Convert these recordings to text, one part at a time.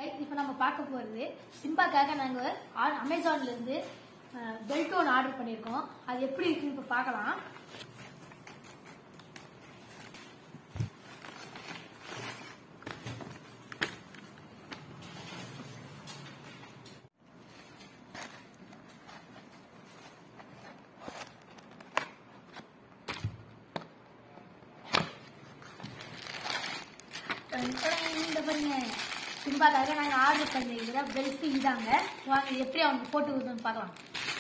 இப்போ நம்ம பார்க்க போகிறது சிம்பாக்காக நாங்கள் அமேசான்லேருந்து பெல்ட் ஒன்று ஆர்டர் பண்ணியிருக்கோம் அது எப்படி இருக்குன்னு இப்போ பார்க்கலாம் இந்த பாருங்க சிம்பாக்காக நாங்கள் ஆர்டர் பண்ணியிருக்கிற பெல்ட் இதாங்க வாங்க இது எப்படி அவங்க போட்டு கொடுத்துன்னு பார்க்கலாம்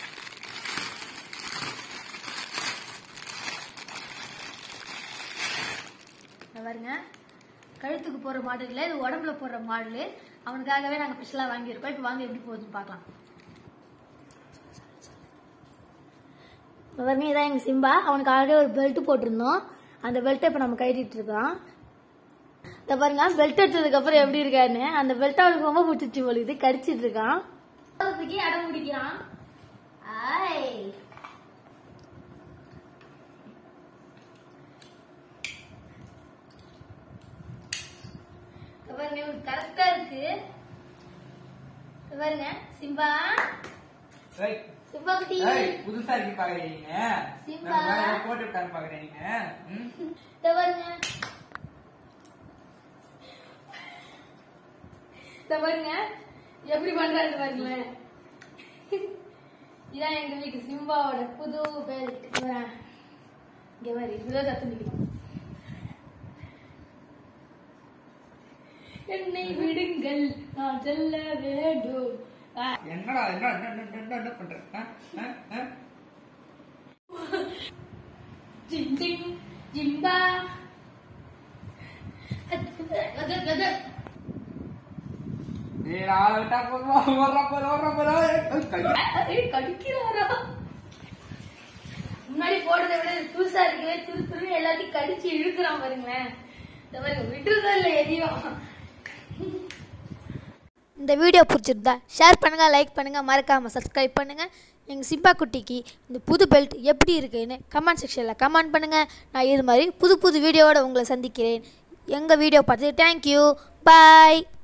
இங்க பாருங்க கழுத்துக்கு போடுற மாடல் இல்லை இது உடம்புல போடுற மாடல் அவனுக்காகவே நாங்கள் ஸ்பெஷலாக வாங்கியிருக்கோம் இப்போ வாங்க எப்படி போகுதுன்னு பார்க்கலாம் இப்போ பாருங்க இதான் எங்கள் சிம்பா அவனுக்கு ஆல்ரெடி ஒரு பெல்ட் போட்டிருந்தோம் அந்த பெல்ட்டை இப்போ நம்ம கட்டிட்டு இருக்கோம் இத பாருங்க பெல்ட் எடுத்ததுக்கு அப்புறம் எப்படி இருக்காருன்னு அந்த பெல்ட் அவனுக்கு ரொம்ப பிடிச்சிச்சு போல இது கடிச்சிட்டு இருக்கான் போறதுக்கே அடம் பிடிக்கிறான் ஆய் இத பாருங்க இவனுக்கு கரெக்டா இருக்கு இத பாருங்க சிம்பா ஏய், சிம்பா குட்டி ஏய், புதுசா இருக்கு பாக்குறீங்க சிம்பா. போட்டு விட்டான்னு பாக்குறீங்க ம்? இத பாருங்க இத பாருங்க எப்படி பண்றாரு பாருங்களேன் இதான் எங்க வீட்டு சிம்பாவோட புது பெல்ட் இங்க பாரு இப்படிதான் கத்து நிக்கணும் என்னை விடுங்கள் நான் செல்ல வேண்டும் ஆ, என்னடா என்ன என்ன என்ன, என்ன என்ன பண்ற ஆ? ஆ? ஆ? ஜிங் ஜிங் ஜிம்பா அது, அது, அது. ஏய், நான் ஆளை விட்டா போதுமா? ஓடுறா போது, ஓடுறா போது. ஏய், கை. ஏய், கடிக்கிறாரா முன்னாடி போடுறதை விட இது புதுசா இருக்கவே துரு துரு எல்லாத்தையும் கடிச்சு இழுக்கிறான் பாருங்களேன் இந்த பாருங்க விட்டுறதா இல்லை எதையும் இந்த வீடியோ பிடிச்சிருந்தா ஷேர் பண்ணுங்க லைக் பண்ணுங்க மறக்காம சப்ஸ்கிரைப் பண்ணுங்க எங்க சிம்பா குட்டிக்கு இந்த புது பெல்ட் எப்படி இருக்குன்னு கமெண்ட் செக்ஷனில் கமெண்ட் பண்ணுங்க நான் இது மாதிரி புது புது வீடியோவோட உங்களை சந்திக்கிறேன் எங்கள் வீடியோ பார்த்து தேங்க்யூ பாய்